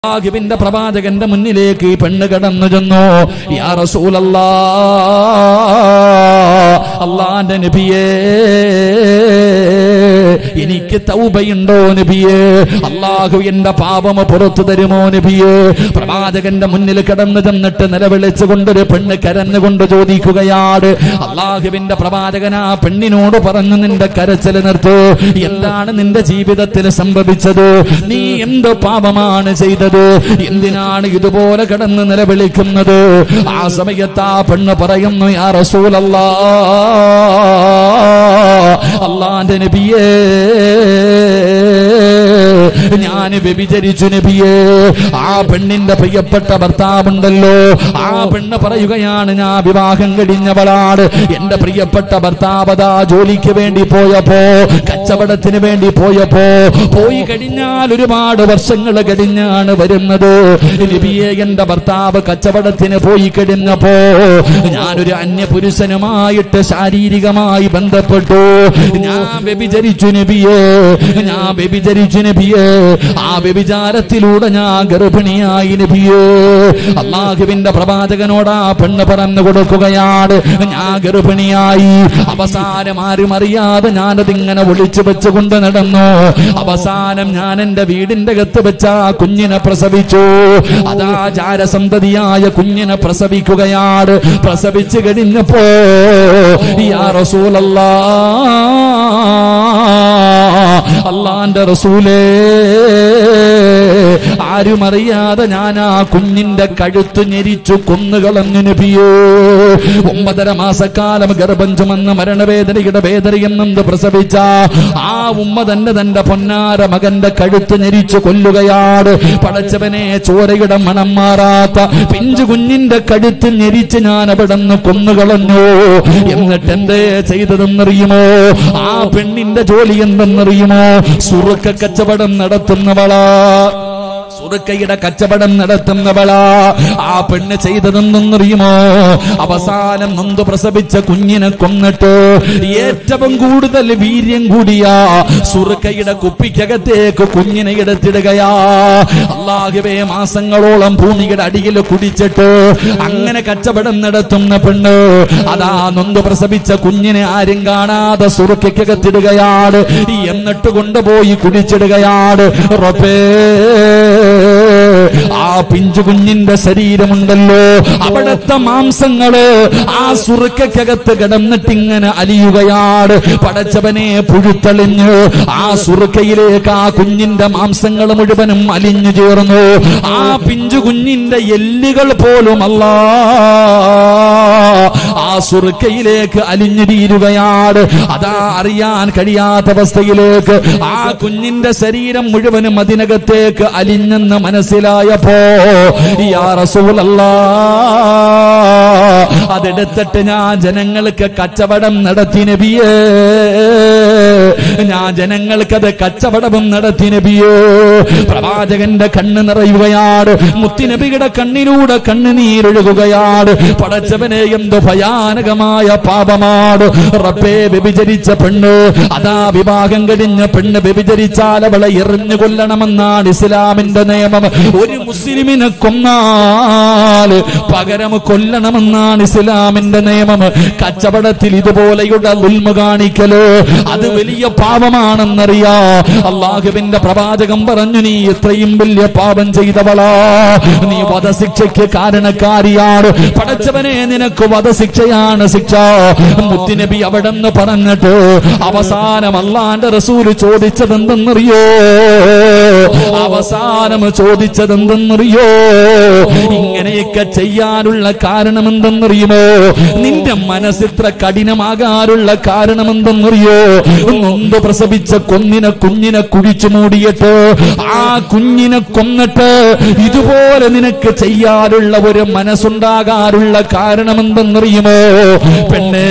അള്ളാഹുവിന്റെ പ്രവാചകന്റെ മുന്നിലേക്ക് ഈ പെണ്ണ് കടന്നു ചെന്നു യാ റസൂലല്ലാ അള്ളാന്റെ നബിയേ എനിക്ക് തൗബയുണ്ടോ നബിയേ അള്ളാഹു എന്റെ പാപം പുറത്തു തരുമോ നബിയേ പ്രവാചകന്റെ മുന്നിൽ കടന്നു ചെന്നിട്ട് നിലവിളിച്ചുകൊണ്ടൊരു പെണ്ണ് കരഞ്ഞുകൊണ്ട് ചോദിക്കുകയാണ് അള്ളാഹുവിന്റെ പ്രവാചകൻ ആ പെണ്ണിനോട് പറഞ്ഞു നിന്റെ കരച്ചിൽ നിർത്തു എന്താണ് നിന്റെ ജീവിതത്തിൽ സംഭവിച്ചത് നീ എന്ത് പാപമാണ് ചെയ്തത് എന്തിനാണ് ഇതുപോലെ കിടന്ന് നിലവിളിക്കുന്നത് ആ സമയത്ത് ആ പെണ്ണ് പറയുന്നു യാ റസൂലല്ലാ അള്ളാന്റെ നബിയേ ഞാൻ വ്യഭിചരിച്ചു നബിയേ ആ പെണ്ണിന്റെ പ്രിയപ്പെട്ട ഭർത്താവുണ്ടല്ലോ ആ പെണ്ണ് പറയുകയാണ് ഞാൻ വിവാഹം കഴിഞ്ഞവളാണ് എന്റെ പ്രിയപ്പെട്ട ഭർത്താവതാ ജോലിക്ക് വേണ്ടി പോയപ്പോ കച്ചവടത്തിന് വേണ്ടി പോയപ്പോ പോയി കഴിഞ്ഞാൽ ഒരുപാട് വർഷങ്ങൾ കഴിഞ്ഞാണ് വരുന്നത് നബിയെ എന്റെ ഭർത്താവ് കച്ചവടത്തിന് പോയി കഴിഞ്ഞപ്പോ ഞാനൊരു അന്യപുരുഷനുമായിട്ട് ശാരീരികമായി ബന്ധപ്പെട്ടു ഞാൻ വ്യഭിചരിച്ചു നബിയെ ഞാൻ വ്യഭിചരിച്ചു നബിയെ ആ വ്യഭിചാരത്തിലൂടെ ഞാൻ ഗർഭിണിയായി നബിയെ അള്ളാഹുവിന്റെ പ്രവാചകനോട് ആ പെണ്ണ് പറഞ്ഞു കൊടുക്കുകയാണ് ഞാൻ ഗർഭിണിയായി അവസാനം ആരും അറിയാതെ ഞാനതിങ്ങനെ ഒളിച്ചു വെച്ചുകൊണ്ട് നടന്നു അവസാനം ഞാൻ എന്റെ വീടിന്റെ അകത്ത് വെച്ച ആ കുഞ്ഞിനെ പ്രസവിച്ചു അതാ ജാരസന്തതിയായ കുഞ്ഞിനെ പ്രസവിക്കുകയാണ് പ്രസവിച്ചു കഴിഞ്ഞപ്പോ യാ റസൂലല്ലാ അള്ളാന്റെ റസൂലേ ആരും അറിയാതെ ഞാൻ ആ കുഞ്ഞിന്റെ കഴുത്ത് ഞെരിച്ചു കൊന്നുകളഞ്ഞു നബിയോ ഒമ്പതര മാസക്കാലം ഗർഭം ചുമന്ന് മരണവേദനയുടെ വേദനയെന്നത് പ്രസവിച്ച ആ ഉമ്മ തന്നെ തന്റെ പൊന്നാര മകന്റെ കഴുത്ത് ഞെരിച്ചു കൊല്ലുകയാണ് പടച്ചവനെ ചോരയുടെ മണം മാറാത്ത പിഞ്ചു കുഞ്ഞിന്റെ കഴുത്ത് ഞെരിച്ച് ഞാൻ അവിടെ നിന്ന് കൊന്നുകളഞ്ഞു എന്നിട്ട് എന്തേ ചെയ്തതെന്നറിയുമോ ആ പെണ്ണിന്റെ ജോലി എന്തെന്നറിയുമോ സുറുക്ക കച്ചവടം നടത്തുന്നവളാ സുറുക്കയുടെ കച്ചവടം നടത്തുന്നവളാ ആ പെണ്ണ് ചെയ്തതെന്നറിയുമോ അവസാനം നൊന്ത് പ്രസവിച്ച കുഞ്ഞിനെ കൊന്നിട്ട് ഏറ്റവും കൂടുതൽ വീര്യം കൂടിയ സുറുക്കയുടെ കുപ്പിക്കകത്തേക്ക് കുഞ്ഞിനെ എടുത്തിടുകയാ അള്ളാഹുവേ മാസങ്ങളോളം ഭൂമിയുടെ അടിയിൽ കുടിച്ചിട്ട് അങ്ങനെ കച്ചവടം നടത്തുന്ന പെണ്ണ് അതാ നൊന്ത് പ്രസവിച്ച കുഞ്ഞിനെ ആരും കാണാതെ സുറുക്കകത്തിടുകയാണ് എന്നിട്ട് കൊണ്ടുപോയി കുടിച്ചിടുകയാണ് റബ്ബേ ആ പിഞ്ചു കുഞ്ഞിന്റെ ശരീരമുണ്ടല്ലോ അവിടത്തെ മാംസങ്ങള് ആ സുറുക്കകത്ത് കിടന്നിട്ട് ഇങ്ങനെ അലിയുകയാണ് പടച്ചവനെ പുഴുത്തളിഞ്ഞ് ആ സുറുക്കയിലേക്ക് ആ കുഞ്ഞിന്റെ മാംസങ്ങൾ മുഴുവനും അലിഞ്ഞു ചേർന്നു ആ പിഞ്ചു കുഞ്ഞിന്റെ എല്ലുകൾ പോലും അല്ല ആ സുറുക്കയിലേക്ക് അലിഞ്ഞു തീരുകയാണ് അതാ അറിയാൻ കഴിയാത്ത അവസ്ഥയിലേക്ക് ആ കുഞ്ഞിന്റെ ശരീരം മുഴുവനും അതിനകത്തേക്ക് അലിഞ്ഞെന്ന് മനസ്സിലായപ്പോ യാ റസൂലല്ലാ അതെടുത്തിട്ട് ഞാൻ ജനങ്ങൾക്ക് കച്ചവടം നടത്തി നബിയേ ഞാൻ ജനങ്ങൾക്കത് കച്ചവടവും നടത്തി നബിയേ പ്രവാചകന്റെ കണ്ണ് നിറയുകയാണ് മുത്തിനബിയുടെ കണ്ണിലൂടെ കണ്ണുനീരൊഴുകുകയാണ് പടച്ചവനെ എന്ത് ഭയാനകമായ പാപമാണ് റബ്ബേ വ്യഭിചരിച്ച പെണ്ണ് അതാ വിവാഹം കഴിഞ്ഞ പെണ്ണ് വ്യഭിചരിച്ചാൽ അവളെ എറിഞ്ഞു കൊല്ലണമെന്നാണ് ഇസ്ലാമിന്റെ നിയമം ഒരു മുസ്ലിമിനെ കൊന്നാൽ പകരം കൊല്ലണമെന്നാണ് ഇസ്ലാമിന്റെ നിയമം കച്ചവടത്തിൽ ഇതുപോലെയുള്ള ഉൽമ കാണിക്കല് അത് വലിയ പാപമാണെന്നറിയാ അള്ളാഹുവിന്റെ പ്രവാചകം പറഞ്ഞു നീ ഇത്രയും വലിയ പാപം ചെയ്തവളാ നീ വധശിക്ഷയ്ക്ക് കാരണക്കാരിയാണ് പടച്ചവനെ നിനക്ക് വധശിക്ഷയാണ് ശിക്ഷ മുത്തുനബി അവിടെ നിന്ന് പറഞ്ഞിട്ട് അവസാനം അള്ളാന്റെ റസൂല് ചോദിച്ചതെന്തെന്നറിയോ അവസാനം ചോദിച്ചതെന്തെന്നറിയോ ഇങ്ങനെയൊക്കെ ചെയ്യാനുള്ള കാരണം എന്തെന്നറിയുമോ നിന്റെ മനസ്സിത്ര കഠിനമാകാനുള്ള കാരണം എന്തെന്നറിയോ നൊന്ത് പ്രസവിച്ച കൊന്നിനെ കുഞ്ഞിനെ കുഴിച്ചു മൂടിയിട്ട് ആ കുഞ്ഞിനെ കൊന്നിട്ട് ഇതുപോലെ നിനക്ക് ചെയ്യാനുള്ള ഒരു മനസ്സുണ്ടാകാനുള്ള കാരണം എന്തെന്നറിയുമോ പെണ്ണേ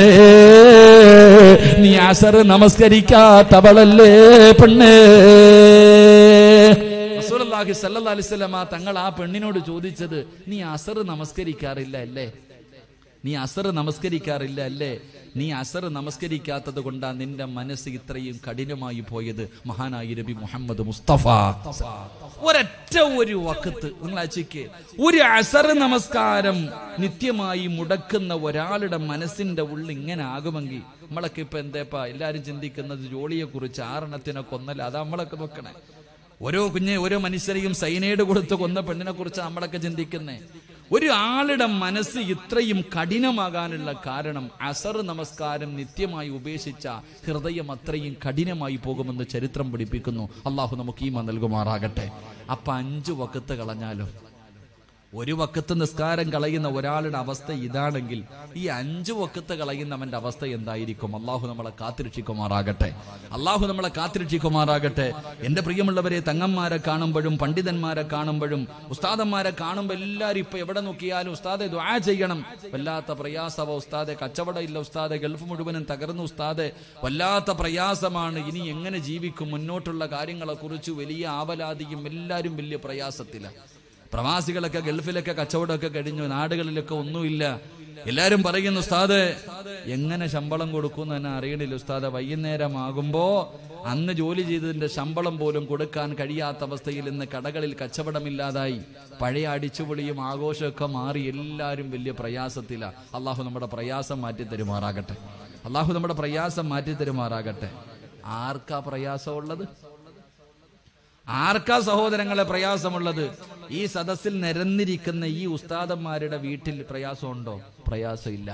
നീ അസർ നമസ്കരിക്കാത്തവളല്ലേ പെണ്ണേ റസൂലുള്ളാഹി സ്വല്ലല്ലാഹി അലൈഹി വസല്ലമ തങ്ങൾ ആ പെണ്ണിനോട് ചോദിച്ചത് നീ അസർ നമസ്കരിക്കാറില്ല അല്ലേ നീ അസർ നമസ്കരിക്കാറില്ല അല്ലേ നീ അസർ നമസ്കരിക്കാത്തത് കൊണ്ടാ നിന്റെ മനസ്സ് ഇത്രയും കഠിനമായി പോയത് മഹാനായി നബി മുഹമ്മദ് മുസ്തഫ ഒരൊറ്റ ഒരു വക്കത്ത് നിങ്ങൾ അച്ചിക്ക് ഒരു അസർ നമസ്കാരം നിത്യമായി മുടക്കുന്ന ഒരാളുടെ മനസ്സിന്റെ ഉള്ളിൽ ഇങ്ങനെ ആകുമെങ്കിൽ നമ്മളൊക്കെ ഇപ്പൊ എന്തേപ്പാ എല്ലാരും ചിന്തിക്കുന്നത് ജോളിയെ കുറിച്ച് ആറെണ്ണത്തിനെ കൊന്നല്ല അതാ നമ്മളൊക്കെ നോക്കണേ ഓരോ കുഞ്ഞെ ഓരോ മനുഷ്യരെയും സൈനൈഡ് കൊടുത്ത് കൊന്ന പെണ്ണിനെ കുറിച്ച് നമ്മളൊക്കെ ചിന്തിക്കുന്നേ ഒരു ആളുടെ മനസ്സ് ഇത്രയും കഠിനമാകാനുള്ള കാരണം അസർ നമസ്കാരം നിത്യമായി ഉപേക്ഷിച്ച ഹൃദയം അത്രയും കഠിനമായി പോകുമെന്ന് ചരിത്രം പഠിപ്പിക്കുന്നു അള്ളാഹു നമുക്ക് ഈമ നൽകുമാറാകട്ടെ അപ്പൊ അഞ്ചു വക്കത്ത് കളഞ്ഞാലോ ഒരു വക്കത്ത് നിസ്കാരം കളയുന്ന ഒരാളുടെ അവസ്ഥ ഇതാണെങ്കിൽ ഈ അഞ്ചു വക്കത്ത് കളയുന്നവന്റെ അവസ്ഥ എന്തായിരിക്കും അള്ളാഹു നമ്മളെ കാത്തിരക്ഷിക്കുമാറാകട്ടെ അള്ളാഹു നമ്മളെ കാത്തിരക്ഷിക്കുമാറാകട്ടെ എന്റെ പ്രിയമുള്ളവരെ തങ്ങന്മാരെ കാണുമ്പോഴും പണ്ഡിതന്മാരെ കാണുമ്പോഴും ഉസ്താദന്മാരെ കാണുമ്പോൾ എല്ലാവരും ഇപ്പൊ എവിടെ നോക്കിയാലും ഉസ്താദെ ദ്വാ ചെയ്യണം വല്ലാത്ത പ്രയാസവ ഉസ്താദെ കച്ചവടം ഇല്ല ഉസ്താദെ ഗൾഫ് മുഴുവനും തകർന്നു ഉസ്താദെ വല്ലാത്ത പ്രയാസമാണ് ഇനി എങ്ങനെ ജീവിക്കും മുന്നോട്ടുള്ള കാര്യങ്ങളെ കുറിച്ച് വലിയ ആവലാതിയും എല്ലാവരും വലിയ പ്രയാസത്തിലാണ് പ്രവാസികളൊക്കെ ഗൾഫിലൊക്കെ കച്ചവടമൊക്കെ കഴിഞ്ഞു നാടുകളിലൊക്കെ ഒന്നുമില്ല എല്ലാരും പറയുന്നു ഉസ്താദ് എങ്ങനെ ശമ്പളം കൊടുക്കും തന്നെ അറിയണില്ല ഉസ്താദ് വൈകുന്നേരമാകുമ്പോ അന്ന് ജോലി ചെയ്തതിന്റെ ശമ്പളം പോലും കൊടുക്കാൻ കഴിയാത്ത അവസ്ഥയിൽ ഇന്ന് കടകളിൽ കച്ചവടമില്ലാതായി പഴയ അടിച്ചുപൊളിയും ആഘോഷമൊക്കെ മാറി എല്ലാവരും വലിയ പ്രയാസത്തിലാ അള്ളാഹു നമ്മുടെ പ്രയാസം മാറ്റി തരുമാറാകട്ടെ അള്ളാഹു നമ്മുടെ പ്രയാസം മാറ്റി തരുമാറാകട്ടെ ആർക്കാ പ്രയാസമുള്ളത് ആർക്കാ സഹോദരങ്ങളെ പ്രയാസമുള്ളത് ഈ സദസ്സിൽ നിരന്നിരിക്കുന്ന ഈ ഉസ്താദന്മാരുടെ വീട്ടിൽ പ്രയാസമുണ്ടോ പ്രയാസമില്ല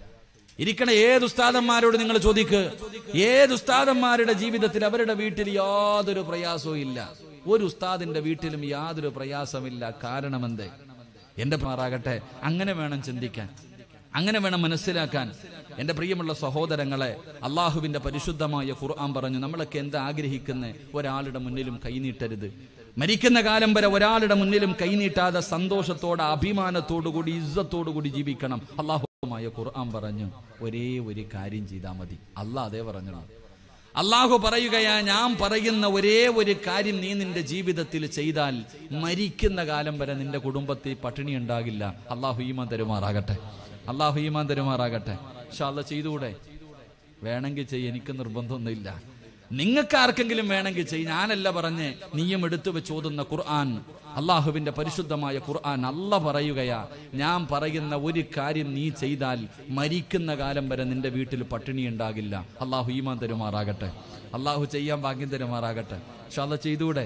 ഇരിക്കണ ഏത് ഉസ്താദന്മാരോട് നിങ്ങൾ ചോദിക്ക് ഏത് ഉസ്താദന്മാരുടെ ജീവിതത്തിൽ അവരുടെ വീട്ടിൽ യാതൊരു പ്രയാസവും ഇല്ല ഒരു ഉസ്താദിന്റെ വീട്ടിലും യാതൊരു പ്രയാസമില്ല കാരണമെന്ത് എന്റെ മാറാകട്ടെ അങ്ങനെ വേണം ചിന്തിക്കാൻ അങ്ങനെ വേണം മനസ്സിലാക്കാൻ എന്റെ പ്രിയമുള്ള സഹോദരങ്ങളെ അള്ളാഹുവിന്റെ പരിശുദ്ധമായ ഖുർആൻ പറഞ്ഞു നമ്മളൊക്കെ എന്താ ആഗ്രഹിക്കുന്ന ഒരാളുടെ മുന്നിലും കൈനീട്ടരുത് മരിക്കുന്ന കാലം വരെ ഒരാളുടെ മുന്നിലും കൈനീട്ടാതെ സന്തോഷത്തോടെ അഭിമാനത്തോടുകൂടി ഇസ്സത്തോടുകൂടി ജീവിക്കണം അള്ളാഹുമായ ഖുർആൻ പറഞ്ഞു ഒരേ ഒരു കാര്യം ചെയ്താൽ മതി അള്ളാഹ് അതേ പറഞ്ഞു അള്ളാഹു പറയുകയാ ഞാൻ പറയുന്ന ഒരേ ഒരു കാര്യം നീ നിന്റെ ജീവിതത്തിൽ ചെയ്താൽ മരിക്കുന്ന കാലം വരെ നിന്റെ കുടുംബത്തിൽ പട്ടിണി ഉണ്ടാകില്ല അള്ളാഹു ഈമാൻ തരുമാറാകട്ടെ അള്ളാഹു ഈമാൻ തരുമാറാകട്ടെ പക്ഷെ അല്ല ചെയ്തുകൂടെ വേണമെങ്കിൽ ചെയ്യ എനിക്ക് നിർബന്ധമൊന്നുമില്ല നിങ്ങൾക്ക് ആർക്കെങ്കിലും വേണമെങ്കിൽ ചെയ് ഞാനല്ല പറഞ്ഞ് നീയും എടുത്തു വെച്ച് ഓതുന്ന ഖുർആൻ അള്ളാഹുവിന്റെ പരിശുദ്ധമായ ഖുർആൻ അല്ല പറയുകയാ ഞാൻ പറയുന്ന ഒരു കാര്യം നീ ചെയ്താൽ മരിക്കുന്ന കാലം വരെ നിന്റെ വീട്ടിൽ പട്ടിണി ഉണ്ടാകില്ല അള്ളാഹു ഈമാൻ തരുമാറാകട്ടെ അള്ളാഹു ചെയ്യാൻ ഭാഗ്യം തരുമാറാകട്ടെ പക്ഷെ അത് ചെയ്തൂടെ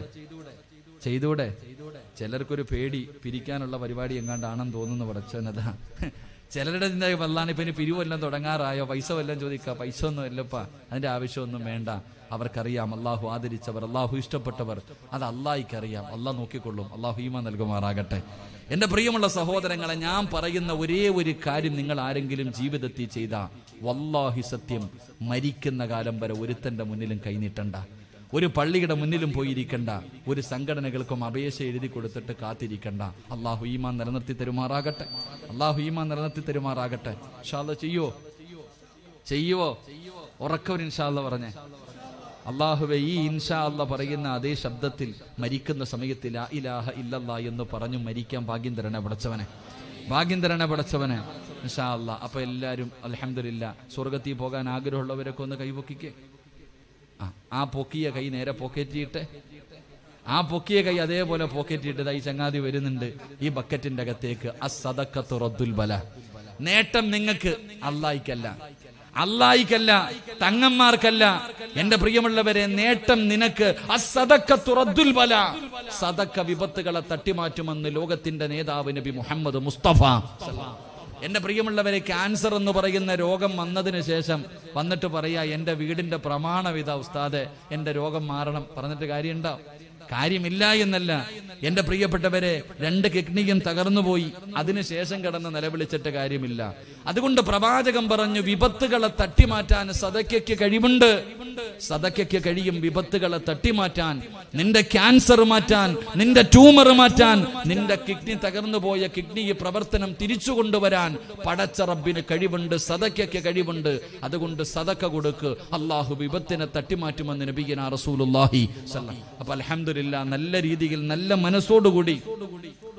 ചെയ്തൂടെ ചിലർക്കൊരു പേടി പിരിക്കാനുള്ള പരിപാടി എങ്ങാണ്ടാണെന്ന് തോന്നുന്നു പടച്ചനതാ ചിലരുടെ ചിന്ത വല്ലാണ് ഇപ്പൊ ഇനി പിരിവെല്ലാം തുടങ്ങാറായോ പൈസ വല്ലതും ചോദിക്കുക പൈസ ഒന്നും ഇല്ലപ്പാ അതിന്റെ ആവശ്യമൊന്നും വേണ്ട അവർക്കറിയാം അള്ളാഹു ആദരിച്ചവർ അള്ളാഹു ഇഷ്ടപ്പെട്ടവർ അത് അള്ളാഹിക്കറിയാം അള്ളാഹ് നോക്കിക്കൊള്ളും അള്ളാഹു ഈമ നൽകുമാറാകട്ടെ എന്റെ പ്രിയമുള്ള സഹോദരങ്ങളെ ഞാൻ പറയുന്ന ഒരേ ഒരു കാര്യം നിങ്ങൾ ആരെങ്കിലും ജീവിതത്തിൽ ചെയ്ത വല്ലാഹി സത്യം മരിക്കുന്ന കാലം വരെ ഒരുത്തന്റെ മുന്നിലും കൈനീട്ടണ്ട ഒരു പള്ളിയുടെ മുന്നിലും പോയിരിക്കണ്ട ഒരു സംഘടനകൾക്കും അപേക്ഷ എഴുതി കൊടുത്തിട്ട് കാത്തിരിക്കണ്ട അള്ളാഹു ഈമാൻ നിലനിർത്തി തരുമാറാകട്ടെ അള്ളാഹു ഈമാൻ നിലനിർത്തി തരുമാറാകട്ടെ ഷാല്ല ചെയ്യോ ചെയ്യുവോ ഉറക്കവൻ ഇൻഷാല്ല പറഞ്ഞേ അള്ളാഹുവെ ഈ ഇൻഷാ അല്ല പറയുന്ന അതേ ശബ്ദത്തിൽ മരിക്കുന്ന സമയത്ത് ലാ ഇലാഹ ഇല്ലല്ലാ എന്ന് പറഞ്ഞു മരിക്കാൻ ഭാഗ്യം തരണേ പടച്ചവനെ ഭാഗ്യം തരണേ പടച്ചവനെ ഇൻഷാ അല്ല അപ്പൊ എല്ലാരും അലഹമില്ല സ്വർഗത്തിൽ പോകാൻ ആഗ്രഹമുള്ളവരൊക്കെ ഒന്ന് കൈപൊക്കിക്കേ ആ, ആ പൊക്കിയ കൈ നേരെ പോക്കറ്റിയിട്ട് ആ പൊക്കിയ കൈ അതേപോലെ പോക്കറ്റിട്ട് ഈ ചങ്ങാതി വരുന്നുണ്ട് ഈ ബക്കറ്റിന്റെ അകത്തേക്ക് അസദക്കത്ത് റദ്ദുൽ ബല നേട്ടം നിങ്ങൾക്ക് അള്ളായിക്കല്ല അള്ളായിക്കല്ല തങ്ങന്മാർക്കല്ല എന്റെ പ്രിയമുള്ളവരെ നേട്ടം നിനക്ക് അസദക്കത്ത് റദ്ദുൽ ബല സദക്ക വിപത്തുകളെ തട്ടിമാറ്റുമെന്ന് ലോകത്തിന്റെ നേതാവ് നബി മുഹമ്മദ് മുസ്തഫ എന്റെ പ്രിയമുള്ളവരെ ക്യാൻസർ എന്ന് പറയുന്ന രോഗം വന്നതിന് ശേഷം വന്നിട്ട് പറയാ എന്റെ വീടിന്റെ പ്രമാണവിധ ഉസ്താദെ എന്റെ രോഗം മാറണം പറഞ്ഞിട്ട് കാര്യമുണ്ടോ കാര്യമില്ല എന്നല്ല എന്റെ പ്രിയപ്പെട്ടവരെ രണ്ട് കിഡ്നിയും തകർന്നുപോയി അതിനുശേഷം കിടന്ന് നിലവിളിച്ചിട്ട് കാര്യമില്ല അതുകൊണ്ട് പ്രവാചകം പറഞ്ഞു വിപത്തുകളെ തട്ടിമാറ്റാൻ സദയ്ക്കയ്ക്ക് കഴിവുണ്ട് സദയ്ക്കയ്ക്ക് കഴിയും വിപത്തുകളെ തട്ടിമാറ്റാൻ നിന്റെ ക്യാൻസർ മാറ്റാൻ നിന്റെ ട്യൂമർ മാറ്റാൻ നിന്റെ കിഡ്നി തകർന്നു പോയ കിഡ്നി പ്രവർത്തനം തിരിച്ചു കൊണ്ടുവരാൻ പടച്ച റബ്ബിന് കഴിവുണ്ട് സദയ്ക്കയ്ക്ക് കഴിവുണ്ട് അതുകൊണ്ട് സദക്ക കൊടുക്ക് അള്ളാഹു വിപത്തിനെ തട്ടിമാറ്റുമെന്ന് നബിയന റസൂലുള്ളാഹി സല്ലം. അപ്പൊ അൽഹംദുലില്ലാ നല്ല രീതിയിൽ നല്ല മനസ്സോടുകൂടി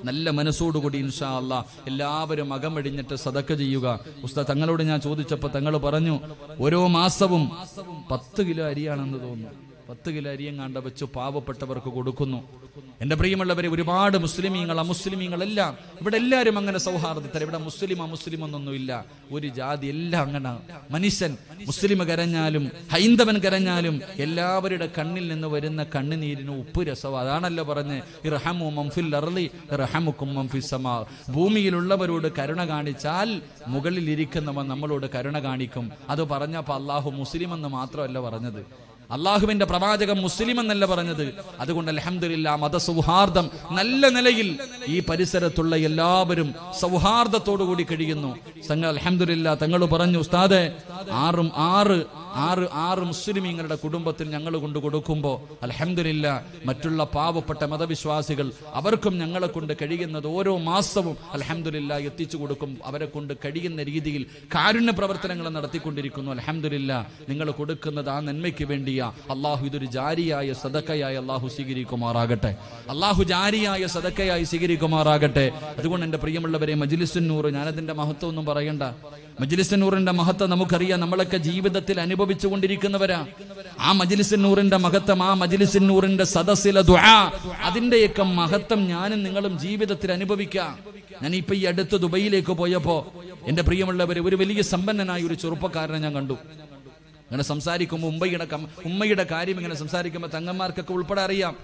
നല്ല മനസ്സോടുകൂടി ഇൻഷാ അല്ലാ എല്ലാവരും അകമടിഞ്ഞിട്ട് സദക്ക ചെയ്യുക ഉസ്താദ് തങ്ങളോട് ഞാൻ ചോദിച്ചപ്പോൾ തങ്ങൾ പറഞ്ഞു ഓരോ മാസവും പത്ത് കിലോ അരിയാണെന്ന് തോന്നുന്നു പത്ത് കിലോ അരിയങ്ങാണ്ട വെച്ച് പാവപ്പെട്ടവർക്ക് കൊടുക്കുന്നു എന്റെ പ്രിയമുള്ളവരെ ഒരുപാട് മുസ്ലിമീങ്ങൾ അമുസ്ലിമീങ്ങൾ എല്ലാം ഇവിടെ എല്ലാവരും അങ്ങനെ സൗഹാർദ്ദത്തിൽ ഇവിടെ മുസ്ലിം അമുസ്ലിം എന്നൊന്നുമില്ല ഒരു ജാതി എല്ലാം അങ്ങനെ മനുഷ്യൻ മുസ്ലിം കരഞ്ഞാലും ഹൈന്ദവൻ കരഞ്ഞാലും എല്ലാവരുടെ കണ്ണിൽ നിന്ന് വരുന്ന കണ്ണുനീരിന് ഉപ്പ് രസം അതാണല്ലോ പറഞ്ഞ് ഇർഹമു മംഫിൽ അർളി ഇർഹമുക്കും മംഫിൽ സമാ ഭൂമിയിലുള്ളവരോട് കരുണ കാണിച്ചാൽ മുകളിൽ ഇരിക്കുന്നവൻ നമ്മളോട് കരുണ കാണിക്കും അത് പറഞ്ഞപ്പോൾ അള്ളാഹു മുസ്ലിം എന്ന് മാത്രമല്ല പറഞ്ഞത് അള്ളാഹുവിന്റെ പ്രവാചകൻ മുസ്ലിം എന്നല്ല പറഞ്ഞത് അതുകൊണ്ട് അലഹമില്ല മതസൗഹാർദ്ദം നല്ല നിലയിൽ ഈ പരിസരത്തുള്ള എല്ലാവരും സൗഹാർദ്ദത്തോടു കൂടി കഴിയുന്നു സംഘ അലഹമില്ല തങ്ങൾ പറഞ്ഞു ഉസ്താദെ ആറും ആറ് ആറ് ആറ് മുസ്ലിമീങ്ങളുടെ കുടുംബത്തിൽ ഞങ്ങൾ കൊണ്ട് കൊടുക്കുമ്പോൾ അലഹമില്ല മറ്റുള്ള പാവപ്പെട്ട മതവിശ്വാസികൾ അവർക്കും ഞങ്ങളെ കൊണ്ട് കഴിയുന്നത് ഓരോ മാസവും അലഹമില്ല എത്തിച്ചു കൊടുക്കും അവരെ കൊണ്ട് കഴിയുന്ന രീതിയിൽ കാരുണ്യ പ്രവർത്തനങ്ങൾ നടത്തിക്കൊണ്ടിരിക്കുന്നു അലഹമില്ല നിങ്ങൾ കൊടുക്കുന്നത് ആ നന്മയ്ക്ക് വേണ്ടിയാ അള്ളാഹു ഇതൊരു ജാരിയായ സദക്കയായി അള്ളാഹു സ്വീകരിക്കുമാറാകട്ടെ അള്ളാഹു ജാരിയായ സദക്കയായി സ്വീകരിക്കുമാറാകട്ടെ അതുകൊണ്ട് എൻ്റെ പ്രിയമുള്ളവരെ മജിലിസുന്നൂർ ഞാനതിന്റെ മഹത്വം ഒന്നും പറയണ്ട മജിലിസന്നൂറിന്റെ മഹത്വം നമുക്കറിയാം നമ്മളൊക്കെ ജീവിതത്തിൽ അനുഭവിച്ചു കൊണ്ടിരിക്കുന്നവരാ ആ മജിലിസന്നൂറിന്റെ മഹത്വം ആ മജിലിസന്നൂറിന്റെ സദസ്സിലെ ദുആ അതിന്റെയൊക്കെ മഹത്വം ഞാനും നിങ്ങളും ജീവിതത്തിൽ അനുഭവിക്കാം ഞാൻ ഇപ്പൊ ഈ അടുത്ത് ദുബൈയിലേക്ക് പോയപ്പോ എന്റെ പ്രിയമുള്ളവരെ ഒരു വലിയ സമ്പന്നനായ ഒരു ചെറുപ്പക്കാരനെ ഞാൻ കണ്ടു ഇങ്ങനെ സംസാരിക്കുമ്പോൾ ഉമ്മയുടെ കം- ഉമ്മയുടെ കാര്യം ഇങ്ങനെ സംസാരിക്കുമ്പോൾ തങ്ങന്മാർക്കൊക്കെ ഉൾപ്പെടെ അറിയാം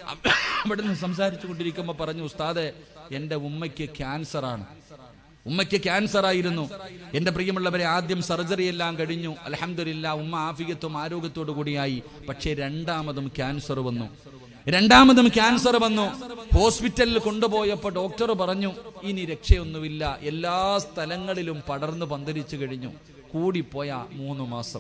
അവിടെ നിന്ന് സംസാരിച്ചു കൊണ്ടിരിക്കുമ്പോൾ പറഞ്ഞു ഉസ്താദെ എന്റെ ഉമ്മയ്ക്ക് ക്യാൻസർ ആണ് ഉമ്മയ്ക്ക് ക്യാൻസർ ആയിരുന്നു എന്റെ പ്രിയമുള്ളവരെ ആദ്യം സർജറി എല്ലാം കഴിഞ്ഞു അലഹമില്ല ഉമ്മ ആഫിയത്വം ആരോഗ്യത്തോടു കൂടിയായി പക്ഷേ രണ്ടാമതും ക്യാൻസർ വന്നു രണ്ടാമതും ക്യാൻസർ വന്നു ഹോസ്പിറ്റലിൽ കൊണ്ടുപോയപ്പോൾ ഡോക്ടർ പറഞ്ഞു ഇനി രക്ഷയൊന്നുമില്ല എല്ലാ സ്ഥലങ്ങളിലും പടർന്നു പന്തലിച്ചു കഴിഞ്ഞു കൂടിപ്പോയ മൂന്ന് മാസം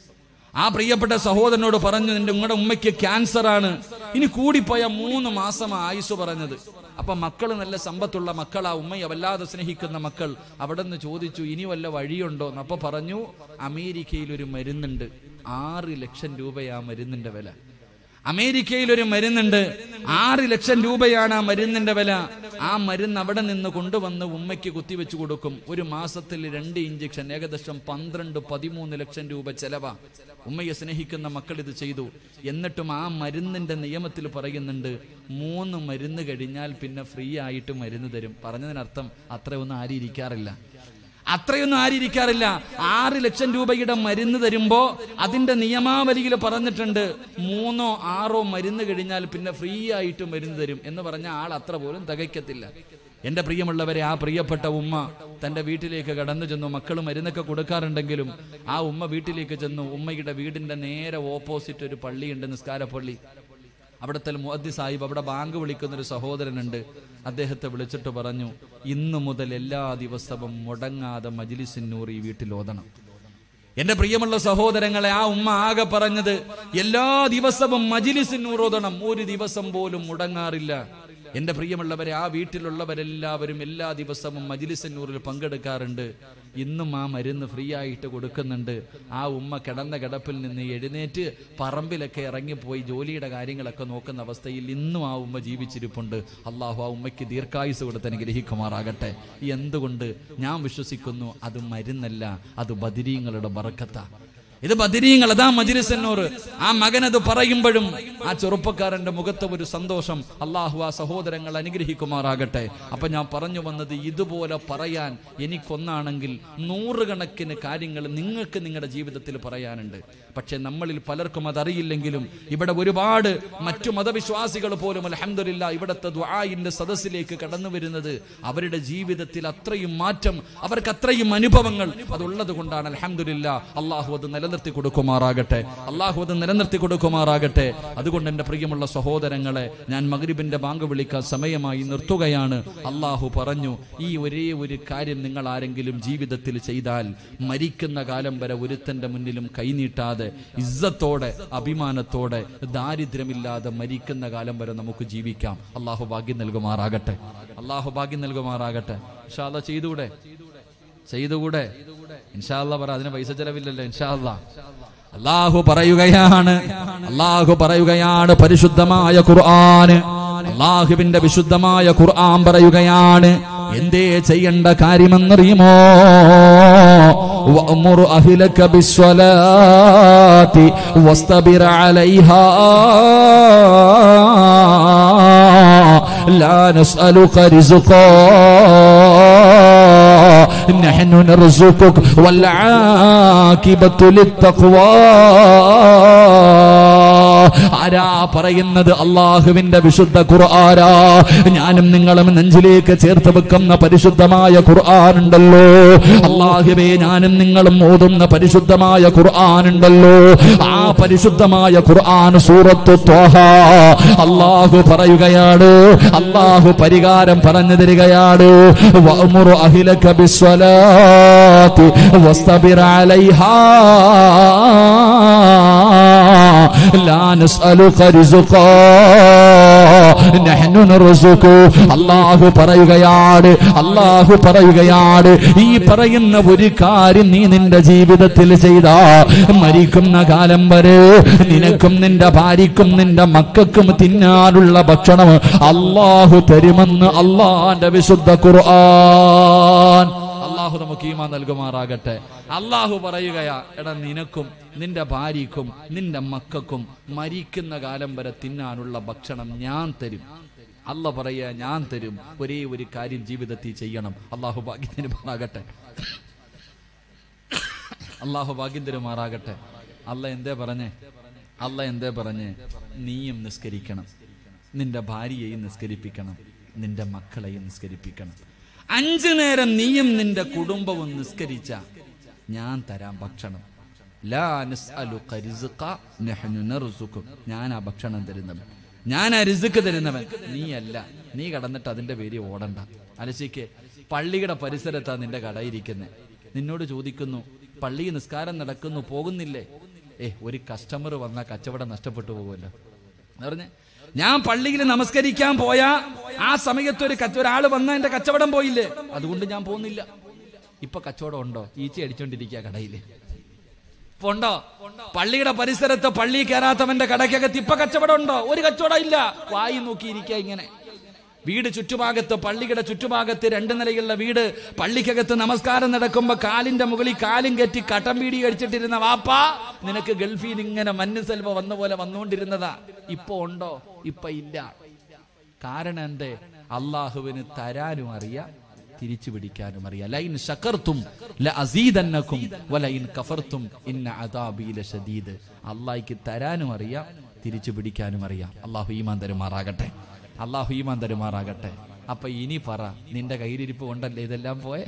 ആ പ്രിയപ്പെട്ട സഹോദരനോട് പറഞ്ഞു നിന്റെ ഉങ്ങളുടെ ഉമ്മയ്ക്ക് ക്യാൻസർ ആണ് ഇനി കൂടിപ്പോയ മൂന്ന് മാസം ആയുസ് പറഞ്ഞത് അപ്പൊ മക്കള് നല്ല സമ്പത്തുള്ള മക്കളാ ഉമ്മയെ വല്ലാതെ സ്നേഹിക്കുന്ന മക്കൾ അവിടെ നിന്ന് ചോദിച്ചു ഇനി വല്ല വഴിയുണ്ടോ എന്ന് അപ്പൊ പറഞ്ഞു അമേരിക്കയിൽ ഒരു മരുന്നുണ്ട് ആറ് ലക്ഷം രൂപയാ മരുന്നിന്റെ വില അമേരിക്കയിൽ ഒരു മരുന്നുണ്ട് ആറ് ലക്ഷം രൂപയാണ് ആ മരുന്നിന്റെ വില ആ മരുന്ന് അവിടെ നിന്ന് കൊണ്ടുവന്ന് ഉമ്മയ്ക്ക് കുത്തിവെച്ചു കൊടുക്കും ഒരു മാസത്തിൽ രണ്ട് ഇഞ്ചക്ഷൻ ഏകദേശം പന്ത്രണ്ട് പതിമൂന്ന് ലക്ഷം രൂപ ചെലവാ ഉമ്മയെ സ്നേഹിക്കുന്ന മക്കൾ ഇത് ചെയ്തു എന്നിട്ടും ആ മരുന്നിന്റെ നിയമത്തിൽ പറയുന്നുണ്ട് മൂന്ന് മരുന്ന് കഴിഞ്ഞാൽ പിന്നെ ഫ്രീ ആയിട്ട് മരുന്ന് തരും പറഞ്ഞതിനർത്ഥം അത്രയൊന്നും ആരും ഇരിക്കാറില്ല അത്രയൊന്നും ആരിയിരിക്കാറില്ല ആറ് ലക്ഷം രൂപയുടെ മരുന്ന് തരുമ്പോ അതിന്റെ നിയമാവലിയിൽ പറഞ്ഞിട്ടുണ്ട് മൂന്നോ ആറോ മരുന്ന് കഴിഞ്ഞാൽ പിന്നെ ഫ്രീ ആയിട്ട് മരുന്ന് തരും എന്ന് പറഞ്ഞ ആൾ അത്ര പോലും തികയ്ക്കത്തില്ല എന്റെ പ്രിയമുള്ളവരെ ആ പ്രിയപ്പെട്ട ഉമ്മ തന്റെ വീട്ടിലേക്ക് കടന്നു ചെന്നു മക്കൾ മരുന്നൊക്കെ കൊടുക്കാറുണ്ടെങ്കിലും ആ ഉമ്മ വീട്ടിലേക്ക് ചെന്നു ഉമ്മയുടെ വീടിന്റെ നേരെ ഓപ്പോസിറ്റ് ഒരു പള്ളിയുണ്ട് നിസ്കാര പള്ളി അവിടുത്തെ മുഅദ്ദി സാഹിബ് അവിടെ ബാങ്ക് വിളിക്കുന്ന ഒരു സഹോദരനുണ്ട് അദ്ദേഹത്തെ വിളിച്ചിട്ട് പറഞ്ഞു ഇന്നു മുതൽ എല്ലാ ദിവസവും മുടങ്ങാതെ മജിലിസിന്നൂർ ഈ വീട്ടിൽ ഓതണം എന്റെ പ്രിയമുള്ള സഹോദരങ്ങളെ ആ ഉമ്മ ആകെ പറഞ്ഞത് എല്ലാ ദിവസവും മജിലിസിന്നൂർ ഓതണം ഒരു ദിവസം പോലും മുടങ്ങാറില്ല എന്റെ പ്രിയമുള്ളവരെ ആ വീട്ടിലുള്ളവരെല്ലാവരും എല്ലാ ദിവസവും മജിലിസന്നൂറിൽ പങ്കെടുക്കാറുണ്ട് ഇന്നും ആ മരുന്ന് ഫ്രീ ആയിട്ട് കൊടുക്കുന്നുണ്ട് ആ ഉമ്മ കിടന്ന കിടപ്പിൽ നിന്ന് എഴുന്നേറ്റ് പറമ്പിലൊക്കെ ഇറങ്ങിപ്പോയി ജോലിയുടെ കാര്യങ്ങളൊക്കെ നോക്കുന്ന അവസ്ഥയിൽ ഇന്നും ആ ഉമ്മ ജീവിച്ചിരിപ്പുണ്ട് അള്ളാഹു ആ ഉമ്മയ്ക്ക് ദീർഘായുസ് കൊടുത്ത് അനുഗ്രഹിക്കുമാറാകട്ടെ എന്തുകൊണ്ട് ഞാൻ വിശ്വസിക്കുന്നു അത് മരുന്നല്ല അത് ബദിരീങ്ങളുടെ ബറക്കത്താ ഇത് ബദിരീങ്ങൾ അതാ മജിലിസന്നൂർ ആ മകൻ അത് പറയുമ്പോഴും ആ ചെറുപ്പക്കാരന്റെ മുഖത്ത് ഒരു സന്തോഷം അള്ളാഹു ആ സഹോദരങ്ങൾ അനുഗ്രഹിക്കുമാറാകട്ടെ അപ്പൊ ഞാൻ പറഞ്ഞു വന്നത് ഇതുപോലെ പറയാൻ എനിക്കൊന്നാണെങ്കിൽ നൂറുകണക്കിന് കാര്യങ്ങൾ നിങ്ങൾക്ക് നിങ്ങളുടെ ജീവിതത്തിൽ പറയാനുണ്ട് പക്ഷെ നമ്മളിൽ പലർക്കും അതറിയില്ലെങ്കിലും ഇവിടെ ഒരുപാട് മറ്റു മതവിശ്വാസികൾ പോലും അലഹമില്ല ഇവിടുത്തെ ദ്വായിന്റെ സദസ്സിലേക്ക് കടന്നു വരുന്നത് അവരുടെ ജീവിതത്തിൽ അത്രയും മാറ്റം അവർക്ക് അത്രയും അനുഭവങ്ങൾ അതുള്ളത് കൊണ്ടാണ് അലഹമില്ല അള്ളാഹു അത് നിലനിർത്തി കൊടുക്കുമാറാകട്ടെ അള്ളാഹു അത് നിലനിർത്തി കൊടുക്കുമാറാകട്ടെ അതുകൊണ്ട് എൻ്റെ പ്രിയമുള്ള സഹോദരങ്ങളെ ഞാൻ മഗ്രിബിന്റെ ബാങ്ക് വിളിക്കാൻ സമയമായി നിർത്തുകയാണ് അള്ളാഹു പറഞ്ഞു ഈ ഒരേ ഒരു കാര്യം നിങ്ങൾ ആരെങ്കിലും ജീവിതത്തിൽ ചെയ്താൽ മരിക്കുന്ന കാലം വരെ ഒരുത്തന്റെ മുന്നിലും കൈനീട്ടാതെ ഇസ്സത്തോടെ അഭിമാനത്തോടെ ദാരിദ്ര്യമില്ലാതെ മരിക്കുന്ന കാലം വരെ നമുക്ക് ജീവിക്കാം അള്ളാഹു ഭാഗ്യം നൽകുമാറാകട്ടെ അള്ളാഹു ഭാഗ്യം നൽകുമാറാകട്ടെ ഇൻഷാല്ല ചെയ്തൂടെ ചെയ്തുകൂടെ ഇൻഷാല്ല പറ അതിന് പൈസ ചെലവില്ലല്ലോ ഇൻഷാല്ല അള്ളാഹു പറയുകയാണ് അള്ളാഹു പറയുകയാണ് പരിശുദ്ധമായ ഖുർആന് അള്ളാഹുവിന്റെ വിശുദ്ധമായ ഖുർആൻ പറയുകയാണ് എന്തേ ചെയ്യേണ്ട കാര്യമെന്നറിയുമോ وأمر أهلك بالصلاة واصطبر عليها لا نسألك رزقا نحن نرزقك والعاقبة للتقوى ആരാ പറയുന്നത് അള്ളാഹുവിന്റെ വിശുദ്ധ ഖുർആാരാ ഞാനും നിങ്ങളും നെഞ്ചിലേക്ക് ചേർത്ത് വെക്കുന്ന പരിശുദ്ധമായ ഖുർആൻ ഉണ്ടല്ലോ അള്ളാഹുവേ ഞാനും നിങ്ങളും ഓതുന്ന പരിശുദ്ധമായ ഖുർആൻ ഉണ്ടല്ലോ ആ പരിശുദ്ധമായ ഖുർആൻ സൂറത്ത് ത്വാഹ അള്ളാഹു പറയുകയാണ് അള്ളാഹു പരിഹാരം പറഞ്ഞു തരികയാണ് വഅ്മുറു അഹ്ലക ബിസ്സലാത്തി വസ്തബിർ അലൈഹാ ലാ നസ്അലുക റിസ്ഖാ നഹ്നു നർസുകു അല്ലാഹു പറയുകയാണ് അല്ലാഹു പറയുകയാണ് ഈ പറയുന്ന ഒരു കാര്യം നീ നിന്റെ ജീവിതത്തിൽ ചെയ്ത മരിക്കുന്ന കാലം വരെ നിനക്കും നിന്റെ ഭാര്യക്കും നിന്റെ മക്കൾക്കും തിന്നാനുള്ള ഭക്ഷണം അല്ലാഹു തരുമെന്ന് അള്ളാന്റെ വിശുദ്ധ ഖുർആൻ അള്ളാഹു നമുക്ക് ഈമാ നൽകുമാറാകട്ടെ അള്ളാഹു പറയുകയാ എടാ നിനക്കും നിന്റെ ഭാര്യക്കും നിന്റെ മക്കൾക്കും മരിക്കുന്ന കാലം വരെ തിന്നാനുള്ള ഭക്ഷണം ഞാൻ തരും അല്ല പറയാ ഞാൻ തരും ഒരേ ഒരു കാര്യം ജീവിതത്തിൽ ചെയ്യണം അള്ളാഹു ഭാഗ്യത്തിന് മാറാകട്ടെ അള്ളാഹു ഭാഗ്യം തരുമാറാകട്ടെ അല്ല എന്തേ പറഞ്ഞേ അല്ല എന്തേ പറഞ്ഞേ നീയും നിസ്കരിക്കണം നിന്റെ ഭാര്യയെയും നിസ്കരിപ്പിക്കണം നിന്റെ മക്കളെയും നിസ്കരിപ്പിക്കണം അഞ്ചു നേരം നീയും നിന്റെ കുടുംബവും നിസ്കരിച്ച ഞാൻ തരാം ഭക്ഷണം ലാ നസ്അലുക റിസ്ഖ നഹ്നു നർസുഖു ഞാൻ ആ ഭക്ഷണം തരുന്നവൻ ഞാൻ ആ റിസ്ക് തരുന്നവൻ നീയല്ല നീ കടന്നിട്ട് അതിന്റെ പേര് ഓടണ്ട അലശിക്ക് പള്ളിയുടെ പരിസരത്താ നിന്റെ കടയിരിക്കുന്നത് നിന്നോട് ചോദിക്കുന്നു പള്ളി നിസ്കാരം നടക്കുന്നു പോകുന്നില്ലേ ഏ ഒരു കസ്റ്റമർ വന്ന കച്ചവടം നഷ്ടപ്പെട്ടു പോകുമല്ലോ എന്ന് പറഞ്ഞ് ഞാൻ പള്ളിയിൽ നമസ്കരിക്കാൻ പോയാ ആ സമയത്ത് ഒരു കച്ച ഒരാൾ വന്ന എന്റെ കച്ചവടം പോയില്ലേ അതുകൊണ്ട് ഞാൻ പോകുന്നില്ല ഇപ്പൊ കച്ചവടം ഉണ്ടോ ഈച്ച അടിച്ചോണ്ടിരിക്കുക കടയില് ഇപ്പൊ ഉണ്ടോ പള്ളിയുടെ പരിസരത്ത് പള്ളി കയറാത്തവന്റെ കടക്കകത്ത് ഇപ്പൊ കച്ചവടം ഉണ്ടോ ഒരു കച്ചവടം ഇല്ല വായി നോക്കിയിരിക്കുക ഇങ്ങനെ വീട് ചുറ്റുഭാഗത്ത് പള്ളിയുടെ ചുറ്റുഭാഗത്ത് രണ്ട് നിലയുള്ള വീട് പള്ളിക്കകത്ത് നമസ്കാരം നടക്കുമ്പോ കാലിന്റെ മുകളിൽ കാലും കെറ്റി കട്ടം വീടി കഴിച്ചിട്ടിരുന്ന വാപ്പാ നിനക്ക് ഗൾഫിൽ ഇങ്ങനെ മഞ്ഞ് സെൽവ വന്ന പോലെ വന്നുകൊണ്ടിരുന്നതാ ഇപ്പൊ ഉണ്ടോ ഇപ്പൊ ഇല്ല കാരണം എന്തേ അള്ളാഹുവിന് തരാനും അറിയാം തിരിച്ചു പിടിക്കാനും അറിയാം ലൈൻ ശക്കർത്തും ലഅസീദന്നക്കും വലൈൻ കഫർത്തും ഇന്ന അദാബി ലശദീദ് അള്ളാഹിക്ക് തരാനും അറിയാം തിരിച്ചു പിടിക്കാനും അറിയാം അള്ളാഹു ഈമാൻ തരുമാറാകട്ടെ അള്ളാഹു ഈമാൻ തരുമാറാകട്ടെ അപ്പൊ ഇനി പറ നിന്റെ കയ്യിലിരിപ്പ് കൊണ്ടല്ലേ ഇതെല്ലാം പോയെ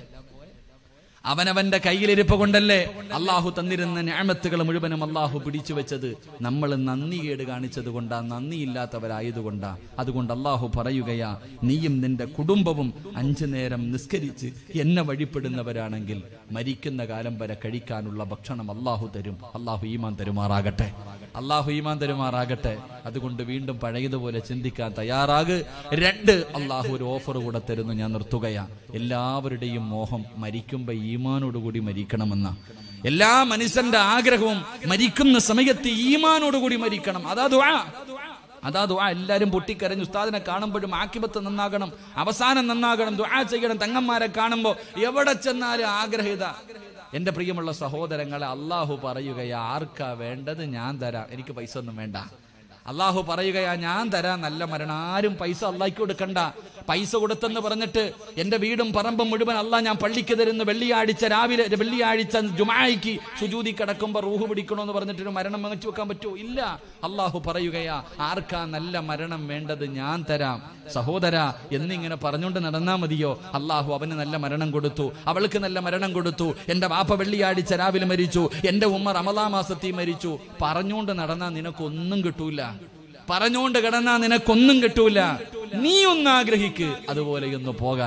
അവനവന്റെ കയ്യിലിരിപ്പ് കൊണ്ടല്ലേ അള്ളാഹു തന്നിരുന്ന ഞാമത്തുകൾ മുഴുവനും അള്ളാഹു പിടിച്ചു വെച്ചത് നമ്മൾ നന്ദികേട് കാണിച്ചത് കൊണ്ടാ നന്ദിയില്ലാത്തവരായതുകൊണ്ടാ അതുകൊണ്ട് അള്ളാഹു പറയുകയാ നീയും നിന്റെ കുടുംബവും അഞ്ചു നേരം നിസ്കരിച്ച് എന്നെ വഴിപ്പെടുന്നവരാണെങ്കിൽ മരിക്കുന്ന കാലം വരെ കഴിക്കാനുള്ള ഭക്ഷണം അള്ളാഹു തരും അള്ളാഹു ഈമാൻ തരുമാറാകട്ടെ അള്ളാഹു ഈമാൻ തരുമാറാകട്ടെ അതുകൊണ്ട് വീണ്ടും പഴയതുപോലെ ചിന്തിക്കാൻ തയ്യാറാക് രണ്ട് അള്ളാഹു ഒരു ഓഫർ കൂടെ തരുന്നു ഞാൻ നിർത്തുകയാ എല്ലാവരുടെയും മോഹം മരിക്കുമ്പോ ഈമാനോടുകൂടി മരിക്കണമെന്ന എല്ലാ മനുഷ്യന്റെ ആഗ്രഹവും മരിക്കുന്ന സമയത്ത് ഈമാനോടുകൂടി മരിക്കണം അതാ ദുആ അതാ ദുആ എല്ലാരും പൊട്ടിക്കരഞ്ഞു ഉസ്താദിനെ കാണുമ്പോഴും ആക്കിബത്ത് നന്നാകണം അവസാനം നന്നാകണം ദുആ ചെയ്യണം തങ്ങന്മാരെ കാണുമ്പോ എവിടെ ചെന്നാലും ആഗ്രഹിത എന്റെ പ്രിയമുള്ള സഹോദരങ്ങളെ അള്ളാഹു പറയുകയാ ആർക്കാ വേണ്ടത് ഞാൻ തരാം എനിക്ക് പൈസ ഒന്നും വേണ്ട അള്ളാഹു പറയുകയാ ഞാൻ തരാം നല്ല മരണം ആരും പൈസ അള്ളാഹിക്ക് കൊടുക്കണ്ട പൈസ കൊടുത്തെന്ന് പറഞ്ഞിട്ട് എന്റെ വീടും പറമ്പും മുഴുവൻ അള്ളാഹ് ഞാൻ പള്ളിക്ക് തരുന്ന വെള്ളിയാഴ്ച രാവിലെ വെള്ളിയാഴ്ച ജുമായിക്ക് സുജൂതി കിടക്കുമ്പോ റൂഹ് പിടിക്കണമെന്ന് പറഞ്ഞിട്ട് ഒരു മരണം വാങ്ങിച്ചു വെക്കാൻ പറ്റുമോ ഇല്ല അള്ളാഹു പറയുകയാ ആർക്കാ നല്ല മരണം വേണ്ടത് ഞാൻ തരാം സഹോദര എന്നിങ്ങനെ പറഞ്ഞുകൊണ്ട് നടന്നാ മതിയോ അള്ളാഹു അവന് നല്ല മരണം കൊടുത്തു അവൾക്ക് നല്ല മരണം കൊടുത്തു എന്റെ വാപ്പ വെള്ളിയാഴ്ച രാവിലെ മരിച്ചു എന്റെ ഉമ്മ റമദാ മാസത്തിൽ മരിച്ചു പറഞ്ഞുകൊണ്ട് നടന്നാ നിനക്കൊന്നും കിട്ടൂല പറഞ്ഞുകൊണ്ട് കിടന്നാ നിനക്കൊന്നും കിട്ടൂല നീ ഒന്ന് ആഗ്രഹിക്ക് അതുപോലെ ഒന്ന് പോകാൻ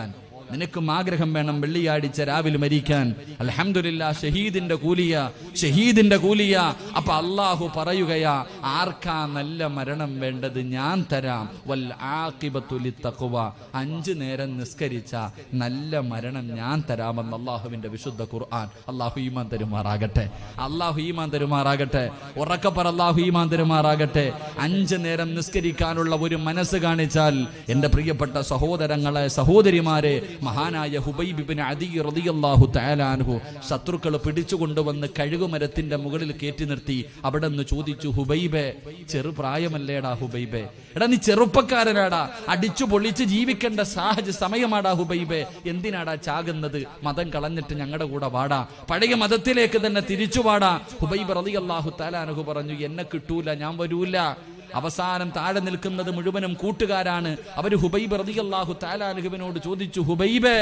നിനക്കും ആഗ്രഹം വേണം വെള്ളിയാഴ്ച രാവിലെ മരിക്കാൻ അൽഹംദുലില്ല ഷഹീദിന്റെ കൂലിയ ഷഹീദിന്റെ കൂലിയ അപ്പൊ അള്ളാഹു പറയുകയാ ആർക്കാ നല്ല മരണം വേണ്ടത് ഞാൻ തരാം വൽ ആഖിബത്തുലി തഖ്വ അഞ്ചു നേരം നിസ്കരിച്ച നല്ല മരണം ഞാൻ തരാമെന്ന് അള്ളാഹുവിന്റെ വിശുദ്ധ ഖുർആൻ അള്ളാഹു ഈമാൻ തരുമാറാകട്ടെ അള്ളാഹു ഈമാൻ തരുമാറാകട്ടെ ഉറക്കപ്പറ അള്ളാഹു ഈമാൻ തരുമാറാകട്ടെ അഞ്ച് നേരം നിസ്കരിക്കാനുള്ള ഒരു മനസ്സ് കാണിച്ചാൽ എന്റെ പ്രിയപ്പെട്ട സഹോദരങ്ങളെ സഹോദരിമാരെ മഹാനായ ഹുബൈബിബിന് അതി റളിയല്ലാഹു തആലാൻഹു ശത്രുക്കൾ പിടിച്ചുകൊണ്ടുവന്ന് കഴുകുമരത്തിന്റെ മുകളിൽ കയറ്റി നിർത്തി അവിടെ നിന്ന് ചോദിച്ചു ഹുബൈബെ ചെറുപ്രായമല്ലേടാ ഹുബൈബെ എടാ നീ ചെറുപ്പക്കാരനാടാ അടിച്ചു പൊളിച്ച് ജീവിക്കേണ്ട സാഹചര്യ സമയമാടാ ഹുബൈബെ എന്തിനാടാ ചാകുന്നത് മതം കളഞ്ഞിട്ട് ഞങ്ങളുടെ കൂടെ വാടാ പഴയ മതത്തിലേക്ക് തന്നെ തിരിച്ചു വാടാ ഹുബൈബ് റളിയല്ലാഹു തആലാൻഹു പറഞ്ഞു എന്നെ കിട്ടൂല ഞാൻ വരൂല അവസാനം താഴെ നിൽക്കുന്നത് മുഴുവനും കൂട്ടുകാരാണ് അവര് ഹുബൈബ് റളിയല്ലാഹു താലാലുഹുവിനോട് ചോദിച്ചു ഹുബൈബേ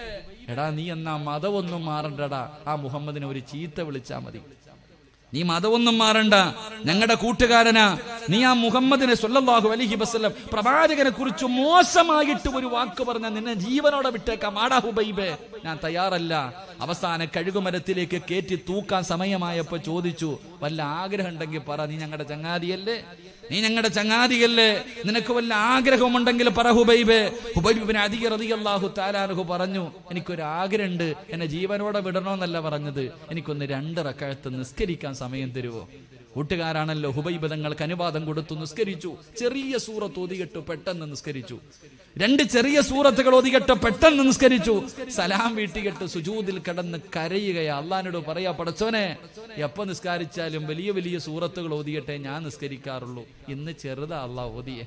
എടാ നീ എന്നാ മതമൊന്നും മാറണ്ടടാ ആ മുഹമ്മദിനെ ഒരു ചീത്ത വിളിച്ചാ മതി നീ മതമൊന്നും മാറണ്ട ഞങ്ങളുടെ കൂട്ടുകാരനാ നീ ആ മുഹമ്മദിനെ സല്ലല്ലാഹു അലൈഹി വസല്ലം പ്രവാചകനെ കുറിച്ച് മോശമായിട്ട് ഒരു വാക്ക് പറഞ്ഞ നിന്നെ ജീവനോടെ വിട്ടേക്കാം ആടാ ഹുബൈബേ ഞാൻ തയ്യാറല്ല അവസാന കഴുകുമരത്തിലേക്ക് കയറ്റി തൂക്കാൻ സമയമായപ്പോ ചോദിച്ചു വല്ല ആഗ്രഹം ഉണ്ടെങ്കിൽ പറ നീ ഞങ്ങളുടെ ചങ്ങാതിയല്ലേ നീ ഞങ്ങളുടെ ചങ്ങാതിയല്ലേ നിനക്ക് വല്ല ആഗ്രഹമുണ്ടെങ്കിൽ പറ ഹുബൈബേ ഹുബൈബിന് അധിക റളിയല്ലാഹു താലാനുഹു പറഞ്ഞു എനിക്കൊരു ആഗ്രഹമുണ്ട് എന്നെ ജീവനോടെ വിടണമെന്നല്ല പറഞ്ഞത് എനിക്കൊന്ന് രണ്ട് റക്കഴത്ത് നിസ്കരിക്കാൻ സമയം തരുമോ കൂട്ടുകാരാണല്ലോ ഹുബൈബ് തങ്ങൾക്ക് അനുവാദം കൊടുത്തു നിസ്കരിച്ചു ചെറിയ സൂറത്ത് ഒതികെട്ടു പെട്ടെന്ന് നിസ്കരിച്ചു രണ്ട് ചെറിയ സൂറത്തുകൾ ഒതികെട്ട് പെട്ടെന്ന് നിസ്കരിച്ചു സലാം വീട്ടികെട്ട് സുജൂദിൽ കിടന്ന് കരയുകയാ അള്ളഹാനോട് പറയാ പടച്ചോനെ എപ്പോ നിസ്കരിച്ചാലും വലിയ വലിയ സൂറത്തുകൾ ഓതിയട്ടെ ഞാൻ നിസ്കരിക്കാറുള്ളൂ ഇന്ന് ചെറുതാ അള്ളാഹ് ഓതിയേ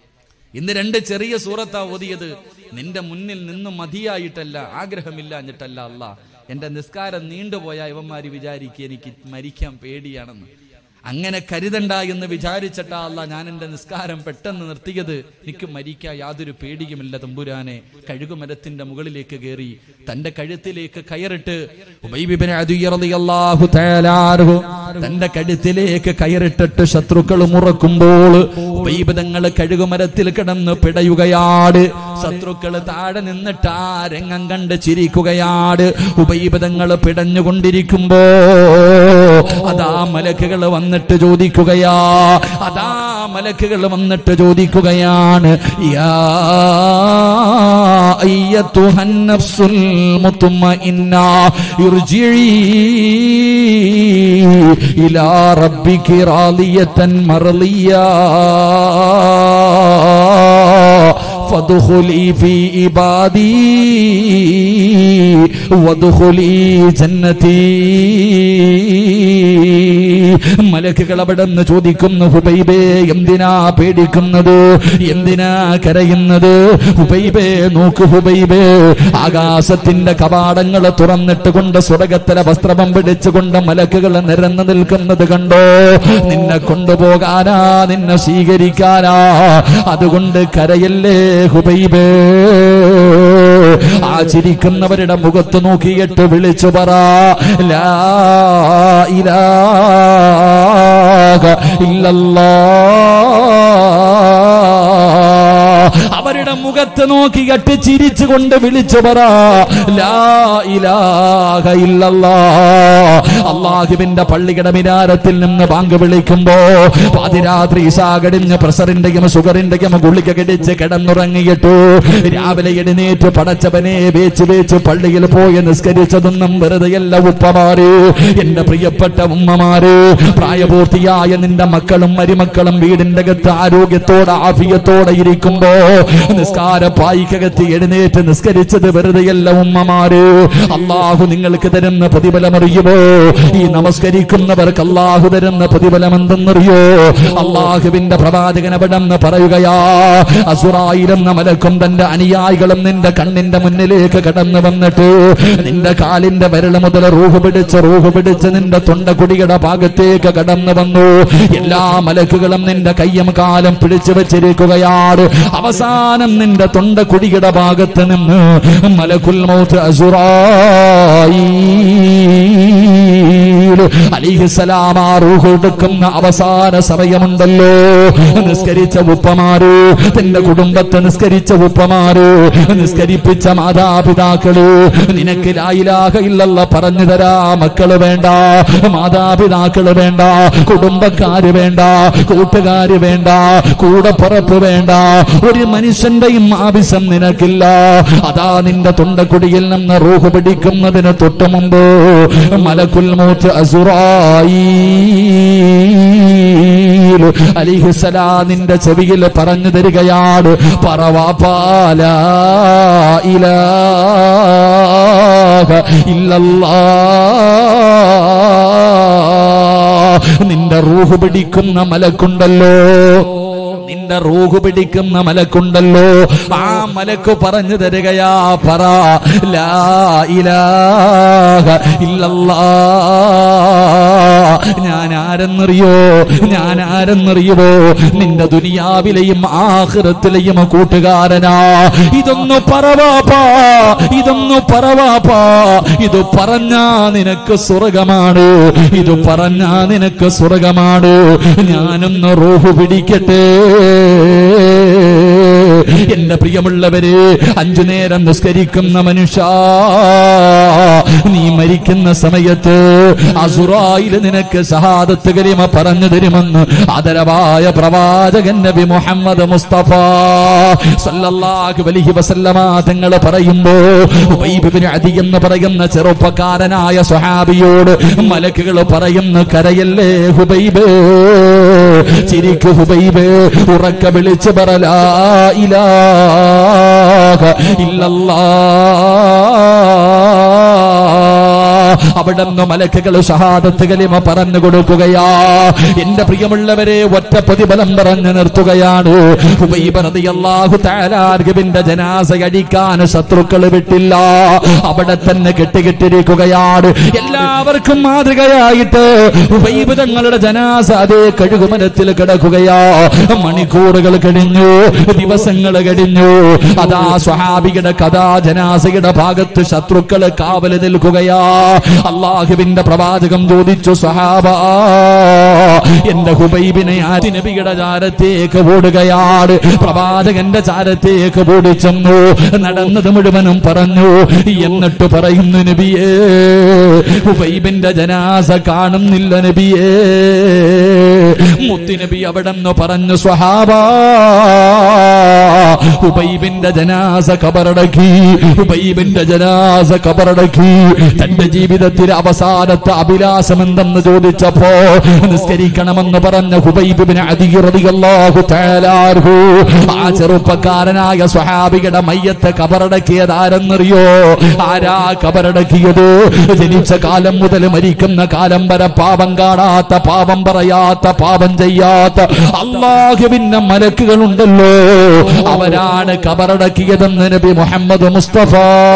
ഇന്ന് രണ്ട് ചെറിയ സൂറത്താ ഓതിയത് നിന്റെ മുന്നിൽ നിന്നും മതിയായിട്ടല്ല ആഗ്രഹമില്ല എന്നിട്ടല്ല അല്ല എന്റെ നിസ്കാരം നീണ്ടുപോയ ഇവന്മാര് വിചാരിക്കുക എനിക്ക് മരിക്കാൻ പേടിയാണെന്ന് അങ്ങനെ കരുതണ്ട എന്ന് വിചാരിച്ചിട്ടാ അല്ല ഞാൻ എന്റെ നിസ്കാരം പെട്ടെന്ന് നിർത്തിയത് എനിക്ക് മരിക്കാൻ യാതൊരു പേടിയുമില്ല തമ്പുരാനെ കഴുകുമരത്തിന്റെ മുകളിലേക്ക് കയറി തന്റെ കഴുത്തിലേക്ക് കയറിട്ട് ഉബൈബിബിനെ റളിയല്ലാഹു തആല അൻഹു തന്റെ കഴുത്തിലേക്ക് കയറിട്ടിട്ട് ശത്രുക്കൾ മുറക്കുമ്പോൾ ഉബൈബിതങ്ങൾ കഴുകുമരത്തിൽ കിടന്ന് പിടയുകയാണ് ശത്രുക്കൾ താഴെ നിന്നിട്ട് ആ രംഗം കണ്ട് ചിരിക്കുകയാണ് ഉബൈബിതങ്ങൾ പിടഞ്ഞുകൊണ്ടിരിക്കുമ്പോ അതാ മലക്കുകൾ വന്നിട്ട് ചോദിക്കുകയാ അതാ മലക്കുകൾ വന്നിട്ട് ചോദിക്കുകയാണ് യാ അയ്യത്തുഹൻ നഫ്സുൽ മുത്മഇന്ന ഇർജിഇ ഇലാ റബ്ബികി റാളിയതൻ മർളിയാ فادخلي في عبادي وادخلي جنتي മലക്കുകൾ അവിടെ നിന്ന് ചോദിക്കുന്നു ഹുബൈബേ എന്തിനാ പേടിക്കുന്നത് എന്തിനാ കരയുന്നത് ഹുബൈബേ നോക്ക് ഹുബൈബേ ആകാശത്തിന്റെ കവാടങ്ങൾ തുറന്നിട്ട് കൊണ്ട് സ്വർഗത്തിലെ വസ്ത്രമം പിടിച്ചുകൊണ്ട് മലക്കുകൾ നിരന്നു നിൽക്കുന്നത് കണ്ടോ നിന്നെ കൊണ്ടുപോകാനാ നിന്നെ സ്വീകരിക്കാനാ അതുകൊണ്ട് കരയല്ലേ ഹുബൈബേ ആ ചിരിക്കുന്നവരുടെ മുഖത്ത് നോക്കിയിട്ട് വിളിച്ചു പറ ലാ ഇലാഹ ഇല്ലല്ലാഹ് അവരുടെ മുഖത്ത് നോക്കിയിട്ട് ചിരിച്ചുകൊണ്ട് വിളിച്ചു പറ ലാ ഇലാഹ ഇല്ലല്ലാഹ് അള്ളാഹുവിന്റെ പള്ളിയുടെ മിനാരത്തിൽ നിന്ന് ബാങ്ക് വിളിക്കുമ്പോ പാതിരാത്രി ഇശാകടിഞ്ഞ് പ്രഷറിന്റെയും ഷുഗറിന്റെയും ഗുളിക കടിച്ച് കിടന്നുറങ്ങിയിട്ടു രാവിലെ എഴുന്നേറ്റ് പടച്ചവനെ വേച്ച് വേച്ച് പള്ളിയിൽ പോയി നിസ്കരിച്ചതൊന്നും വെറുതെയല്ല ഉപ്പമാര് എന്റെ പ്രിയപ്പെട്ട ഉമ്മമാര് പ്രായപൂർത്തിയായ നിന്റെ മക്കളും മരുമക്കളും വീടിന്റെ അകത്ത് ആരോഗ്യത്തോടെ ആഫിയത്തോടെ ഇരിക്കുമ്പോ നിസ്കാര പായിക്കകത്ത് എഴുന്നേറ്റ് നിസ്കരിച്ചത് വെറുതെയല്ല ഉമ്മമാര് അള്ളാഹു നിങ്ങൾക്ക് തരുന്ന പ്രതിഫലം അറിയുമോ ഈ നമസ്കരിക്കുന്നവർക്ക് അള്ളാഹു തരുന്ന പ്രതിഫലം എന്തെന്നറിയോ അള്ളാഹുവിന്റെ പ്രവാചകൻ അവിടെന്ന് പറയുകയാ അസുറായിരം മലക്കും തന്റെ അനുയായികളും നിന്റെ കണ്ണിന്റെ മുന്നിലേക്ക് കടന്നു വന്നിട്ട് നിന്റെ കാലിന്റെ വിരൽ മുതൽ റൂഹ് പിടിച്ച് റൂഹ് പിടിച്ച് നിന്റെ തൊണ്ടക്കുടിയുടെ ഭാഗത്തേക്ക് കടന്നു വന്നു എല്ലാ മലക്കുകളും നിന്റെ കയ്യും കാലം പിടിച്ചു വെച്ചിരിക്കുകയാണ് അവസാനം നിന്റെ തൊണ്ടക്കുടിയുടെ ഭാഗത്ത് നിന്ന് മലക്കുൽ മൗത്ത് അസുറായി ജിബ്രീൽ അലിഹിസലാം ആ റൂഹ് എടുക്കുന്ന അവസാന സമയമുണ്ടല്ലോ നിസ്കരിച്ച ഉപ്പമാര് തന്റെ കുടുംബത്തെ നിസ്കരിച്ച ഉപ്പമാര് നിസ്കരിപ്പിച്ച മാതാപിതാക്കള് നിനക്ക് ലായിലാക ഇല്ലല്ല പറഞ്ഞു തരാ മക്കള് വേണ്ട മാതാപിതാക്കള് വേണ്ട കുടുംബക്കാര് വേണ്ട കൂട്ടുകാര് വേണ്ട കൂടപ്പുറപ്പ് വേണ്ട ഒരു മനുഷ്യന്റെയും ആവശ്യം നിനക്കില്ല അതാ നിന്റെ തൊണ്ടക്കുടിയിൽ നിന്ന് റൂഹ് പിടിക്കുന്നതിന് തൊട്ടു മുമ്പ് മലക്കുൽ മൂത്ത് അസുറായി അലിഹിസലാ നിന്റെ ചെവിയിൽ പറഞ്ഞു തരികയാണ് പറവാപാല ഇലാഹ ഇല്ലല്ലാ നിന്റെ റൂഹ് പിടിക്കുന്ന മലക്കുണ്ടല്ലോ നിന്റെ റൂഹ് പിടിക്കുന്ന മലക്കുണ്ടല്ലോ ആ മലക്ക് പറഞ്ഞു തരികയാ പറ ലാ ഇലാഹ ഇല്ലല്ലാ ഞാൻ ആരെന്നറിയോ ഞാൻ ആരെന്നറിയുവോ നിന്റെ ദുനിയാവിലെയും ആഹൃത്തിലെയും കൂട്ടുകാരനാ ഇതൊന്നു പറവാപ്പാ ഇതൊന്നു പറവാപ്പാ ഇത് പറഞ്ഞാ നിനക്ക് സ്വർഗമാണ് ഇത് പറഞ്ഞാ നിനക്ക് സ്വർഗമാണ് ഞാനൊന്ന് റൂഹ് പിടിക്കട്ടെ എന്റെ പ്രിയമുള്ളവര് അഞ്ചു നേരം നിസ്കരിക്കുന്ന മനുഷ്യ നീ മരിക്കുന്ന സമയത്ത് അസുറായിൽ നിനക്ക് ഷഹാദത്ത് കലിമ പറഞ്ഞു തരുമെന്ന് ആദരവായ പ്രവാചകൻ നബി മുഹമ്മദ് മുസ്തഫ സല്ലല്ലാഹു അലൈഹി വസല്ലമ തങ്ങൾ പറയുമ്പോ ഉബൈബ് ഇബ്നു അദി എന്ന് പറയുന്ന ചെറുപ്പക്കാരനായ സ്വഹാബിയോട് മലക്കുകൾ പറയുന്നു കരയല്ലേ ഹുബൈബ് ചിരിക്കു ഹുബൈബ് ഉറക്ക വിളിച്ച് പറലാ ഇലാഹ ഇല്ലല്ലാ അവിടുന്ന് മലക്കുകൾ ഷഹാദത്ത് കലിമ പറഞ്ഞു കൊടുക്കുകയാ എന്റെ പ്രിയമുള്ളവരെ ഒറ്റ പ്രതിഫലം പറഞ്ഞു നിർത്തുകയാണ് ഹുബൈബ് റളിയല്ലാഹു തആല അർഗബിന്റെ ജനാസ അടിക്കാൻ ശത്രുക്കൾ വിട്ടില്ല അവിടെ തന്നെ കെട്ടിക്കെട്ടിരിക്കുകയാണ് എല്ലാവർക്കും മാതൃകയായിട്ട് ഹുബൈബ് തങ്ങളുടെ ജനാസ അതേ കഴുകുമരത്തിൽ കിടക്കുകയാ മണിക്കൂറുകൾ കഴിഞ്ഞു ദിവസങ്ങൾ കഴിഞ്ഞു അതാ സ്വഹാബിയുടെ കഥാ ജനാസയുടെ ഭാഗത്ത് ശത്രുക്കൾ കാവല് നിൽക്കുകയാ അള്ളാഹുവിന്റെ പ്രവാചകം ചോദിച്ചു സഹാബ എന്റെ ഹുബൈബിനെ ആര് നബിയുടെ ചാരത്തേക്ക് ഓടുകയാണ് പ്രവാചകന്റെ ചാരത്തേക്ക് ഓടിച്ചെന്നു നടന്നത് മുഴുവനും പറഞ്ഞു എന്നിട്ട് പറയുന്നു നബിയേ ഹുബൈബിന്റെ ജനാസ കാണുന്നില്ല നബിയേ മുത്തുനബി അവിടെ നിന്ന് പറഞ്ഞു സ്വഹാബ ഹുബൈബിന്റെ ജനാസ കബറടക്കി ഹുബൈബിന്റെ ജനാസ കബറടക്കി തന്റെ ജീവിതത്തിലെ അവസാനത്തെ അഭിലാഷം എന്തെന്ന് ചോദിച്ചപ്പോ നിസ്കരിക്കണമെന്ന് പറഞ്ഞ ഹുബൈബിന് അധികറിയാഹു തേലാർഹു ആ ചെറുപ്പക്കാരനായ സ്വഹാബിയുടെ മയ്യത്തെ കബറടക്കിയത് ആരെന്നറിയോ ആരാ കബറടക്കിയത് ജനിച്ച കാലം മുതൽ മരിക്കുന്ന കാലം വരെ പാപം കാണാത്ത പാപം പറയാത്ത പാപം ചെയ്യാത്ത അള്ളാഹുവിന്റെ മലക്കുകളുണ്ടല്ലോ അവരാണ് കബറടക്കിയതെന്ന് നബി മുഹമ്മദ് മുസ്തഫ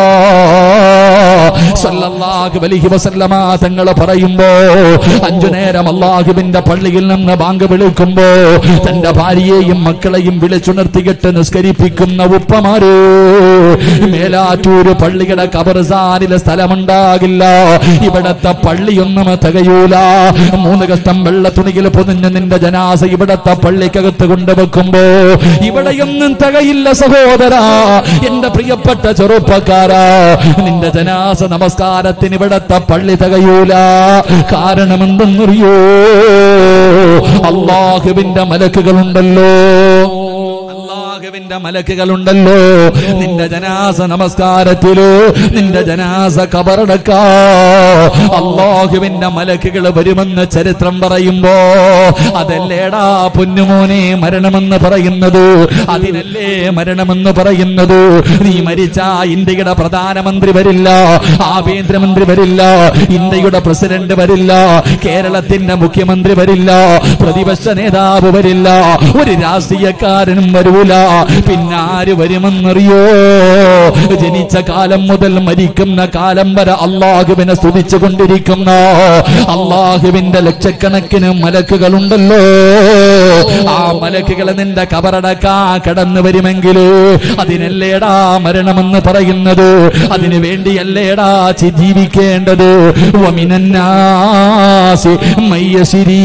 സല്ലല്ലാഹു അലൈഹി വസല്ലമ തങ്ങൾ പറയുമ്പോ അഞ്ചു നേരം അള്ളാഹുവിന്റെ പള്ളിയിൽ നിന്ന് ബാങ്ക് വിളിക്കുമ്പോ തന്റെ ഭാര്യയെയും മക്കളെയും വിളിച്ചുണർത്തിയിട്ട് നിസ്കരിപ്പിക്കുന്ന ഉപ്പമാര് മേലാറ്റൂര് പള്ളിയുടെ കബർസാനിലെ സ്ഥലമുണ്ടാകില്ല ഇവിടത്തെ പള്ളിയൊന്നും തികയൂല മൂന്ന് കഷ്ടം വെള്ള തുണിയിൽ പൊതിഞ്ഞ് നിന്റെ ജനാസ ഇവിടത്തെ പള്ളിക്കകത്ത് കൊണ്ടുവെക്കുമ്പോ ഇവിടെയൊന്നും തികയില്ല സഹോദര എന്റെ പ്രിയപ്പെട്ട ചെറുപ്പക്കാരാ നിന്റെ ജനാസ നമസ്കാരത്തിന് ഇവിടത്തെ പള്ളി തികയൂല കാരണം എന്തെന്നറിയോ അള്ളാഹുവിന്റെ മലക്കുകളുണ്ടല്ലോ അള്ളാഹുവിന്റെ മലക്കുകളുണ്ടല്ലോ നിന്റെ ജനാസ നമസ്കാരത്തിലോ നിന്റെ ജനാസ കബറടക്കാ അള്ളാഹുവിന്റെ മലക്കുകൾ വരുമെന്ന് ചരിത്രം പറയുമ്പോ അതല്ലേടാ പൊന്നുമോനെ മരണമെന്ന് പറയുന്നത് അതിനല്ലേ മരണമെന്ന് പറയുന്നത് നീ മരിച്ച ഇന്ത്യയുടെ പ്രധാനമന്ത്രി വരില്ല ആഭ്യന്തരമന്ത്രി വരില്ല ഇന്ത്യയുടെ പ്രസിഡന്റ് വരില്ല കേരളത്തിന്റെ മുഖ്യമന്ത്രി വരില്ല പ്രതിപക്ഷ നേതാവ് വരില്ല ഒരു രാഷ്ട്രീയക്കാരനും വരൂല പിന്നെ ആര് വരുമെന്നറിയോ ജനിച്ച കാലം മുതൽ മരിക്കുന്ന കാലം വരെ അള്ളാഹുവിനെ സ്തുതിച്ചു കൊണ്ടിരിക്കുന്ന അള്ളാഹുവിന്റെ ലക്ഷക്കണക്കിന് മലക്കുകളുണ്ടല്ലോ ആ മലക്കുകൾ നിന്റെ കബറടക്കാ കടന്നു വരുമെങ്കിൽ അതിനല്ലേടാ മരണമെന്ന് പറയുന്നത് അതിനു വേണ്ടിയല്ലേടാ ചി- ജീവിക്കേണ്ടത് വമിനന്നാസി മയ്യസിരീ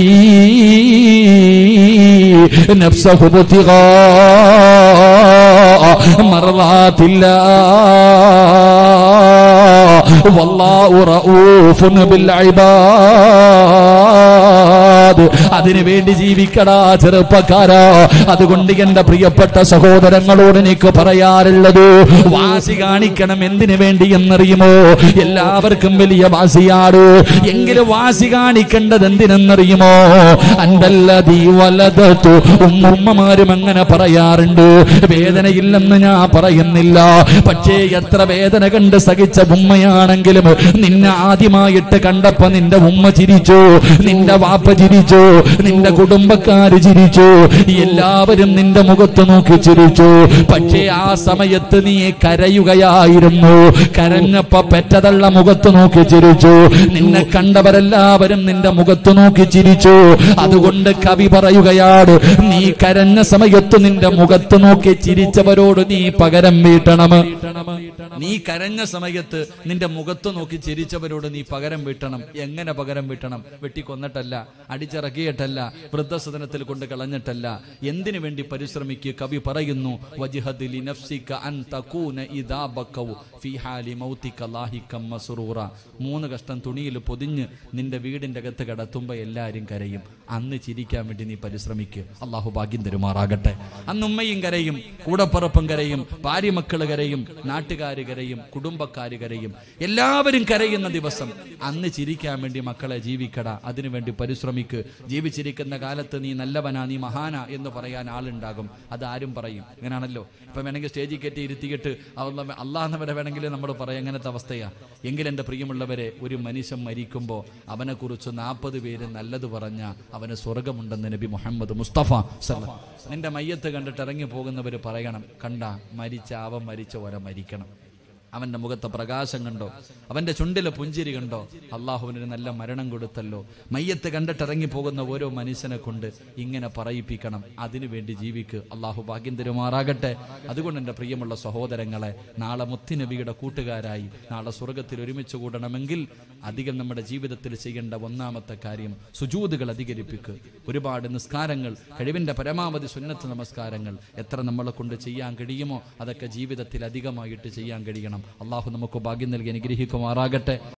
നഫ്സഹു ബുത്തിഗാ മർളാത്തില്ലാ വല്ലാഹു റഊഫുൻ ബിൽ ഇബാദ് അതിനു വേണ്ടി ജീവിക്കടാ ചെറുപ്പക്കാരാ അതുകൊണ്ട് എന്റെ പ്രിയപ്പെട്ട സഹോദരങ്ങളോട് എനിക്ക് പറയാറുള്ളത് വാശി കാണിക്കണം എന്തിനു വേണ്ടി എന്നറിയുമോ എല്ലാവർക്കും വലിയ വാശിയാണ് എങ്കിലും വാശി കാണിക്കേണ്ടത് എന്തിനെന്നറിയുമോ അന്തല്ലതീ വലതത്തു ഉമ്മുമ്മമാരും അങ്ങനെ പറയാറുണ്ട് വേദനയില്ലെന്ന് ഞാൻ പറയുന്നില്ല പക്ഷേ എത്ര വേദന കണ്ട് സഹിച്ച ഉമ്മയാണെങ്കിലും നിന്നെ ആദ്യമായിട്ട് കണ്ടപ്പോ നിന്റെ ഉമ്മ ചിരിച്ചു നിന്റെ വാപ്പ ചിരിച്ചു നിന്റെ കുടുംബക്കാര് ചിരിച്ചു എല്ലാവരും നിന്റെ മുഖത്ത് നോക്കി ചിരിച്ചു പക്ഷേ ആ സമയത്ത് നീ കരയുകയായിരുന്നു കരഞ്ഞപ്പോ പെറ്റതള്ള മുഖത്ത് നോക്കി ചിരിച്ചു നിന്നെ കണ്ടവരെല്ലാവരും നിന്റെ മുഖത്ത് നോക്കി ചിരിച്ചു അതുകൊണ്ട് കവി പറയുകയാണ് നീ കരഞ്ഞ സമയത്ത് നിന്റെ മുഖത്ത് നോക്കി ചിരിച്ചവരോട് നീ പകരം വീട്ടണം നീ കരഞ്ഞ സമയത്ത് നിന്റെ മുഖത്ത് നോക്കി ചിരിച്ചവരോട് നീ പകരം വീട്ടണം എങ്ങനെ പകരം വീട്ടണം വെട്ടിക്കൊന്നിട്ടല്ല അടിച്ചിറക്കിയിട്ടല്ല വൃദ്ധസദനത്തിൽ കൊണ്ട് കളഞ്ഞിട്ടല്ല എന്തിനു വേണ്ടി പരിശ്രമിക്കുക കവി പറയുന്നു വജ്ഹദ് ലിനഫ്സിക അൻ തകൂന ഇദാ ബക്കവു ഫീ ഹാലി മൗതിക ലാഹികം മസ്റൂറ മൂന്ന് കഷ്ടം തുണിയിൽ പൊതിഞ്ഞ് നിന്റെ വീടിന്റെ അകത്ത് കിടത്തുമ്പോ എല്ലാരും കരയും അന്ന് ചിരിക്കാൻ വേണ്ടി നീ പരിശ്രമിക്കുക അള്ളാഹു ഭാഗ്യം തരുമാറാകട്ടെ അന്ന് ഉമ്മയും കരയും കൂടപ്പുറപ്പും കരയും ഭാര്യ മക്കള് കരയും നാട്ടുകാര് കരയും കുടുംബക്കാര് കരയും എല്ലാവരും കരയുന്ന ദിവസം അന്ന് ചിരിക്കാൻ വേണ്ടി മക്കളെ ജീവിക്കട അതിനുവേണ്ടി പരിശ്രമിക്ക് ജീവിച്ചിരിക്കുന്ന കാലത്ത് നീ നല്ലവനാ നീ മഹാനാ എന്ന് പറയാൻ ആളുണ്ടാകും അത് ആരും പറയും അങ്ങനെയാണല്ലോ ഇപ്പൊ വേണമെങ്കിൽ സ്റ്റേജിൽ കയറ്റി ഇരുത്തിയിട്ട് അള്ളാഹ്ന്നവരെ വേണമെങ്കിൽ നമ്മൾ പറയാം അങ്ങനത്തെ അവസ്ഥയാ എങ്കിൽ എൻ്റെ പ്രിയമുള്ളവരെ ഒരു മനുഷ്യൻ മരിക്കുമ്പോൾ അവനെ കുറിച്ച് നാൽപ്പത് പേര് നല്ലത് പറഞ്ഞ അവന് സ്വർഗമുണ്ടെന്ന് നബി മുഹമ്മദ് മുസ്തഫ സല്ല നിന്റെ മയ്യത്ത് കണ്ടിട്ട് ഇറങ്ങി പോകുന്നവർ പറയണം കണ്ട മരിച്ച അവൻ മരിച്ച ഓരോ മരിക്കണം അവന്റെ മുഖത്തെ പ്രകാശം കണ്ടോ അവന്റെ ചുണ്ടിലെ പുഞ്ചിരി കണ്ടോ അള്ളാഹുവിന് ഒരു നല്ല മരണം കൊടുത്തല്ലോ മയ്യത്ത് കണ്ടിട്ട് ഇറങ്ങി പോകുന്ന ഓരോ മനുഷ്യനെ കൊണ്ട് ഇങ്ങനെ പറയിപ്പിക്കണം അതിനു വേണ്ടി ജീവിക്ക് അള്ളാഹു ഭാഗ്യം തരുമാറാകട്ടെ അതുകൊണ്ട് എൻ്റെ പ്രിയമുള്ള സഹോദരങ്ങളെ നാളെ മുത്തുനബിയുടെ കൂട്ടുകാരായി നാളെ സ്വർഗത്തിൽ ഒരുമിച്ച് കൂടണമെങ്കിൽ അധികം നമ്മുടെ ജീവിതത്തിൽ ചെയ്യേണ്ട ഒന്നാമത്തെ കാര്യം സുജൂതുകൾ അധികരിപ്പിക്കുക ഒരുപാട് നിസ്കാരങ്ങൾ കഴിവിന്റെ പരമാവധി സുന്നത്ത് നമസ്കാരങ്ങൾ എത്ര നമ്മളെ കൊണ്ട് ചെയ്യാൻ കഴിയുമോ അതൊക്കെ ജീവിതത്തിൽ അധികമായിട്ട് ചെയ്യാൻ കഴിയണം അള്ളാഹു നമുക്ക് ഭാഗ്യം നൽകി അനുഗ്രഹിക്കുമാറാകട്ടെ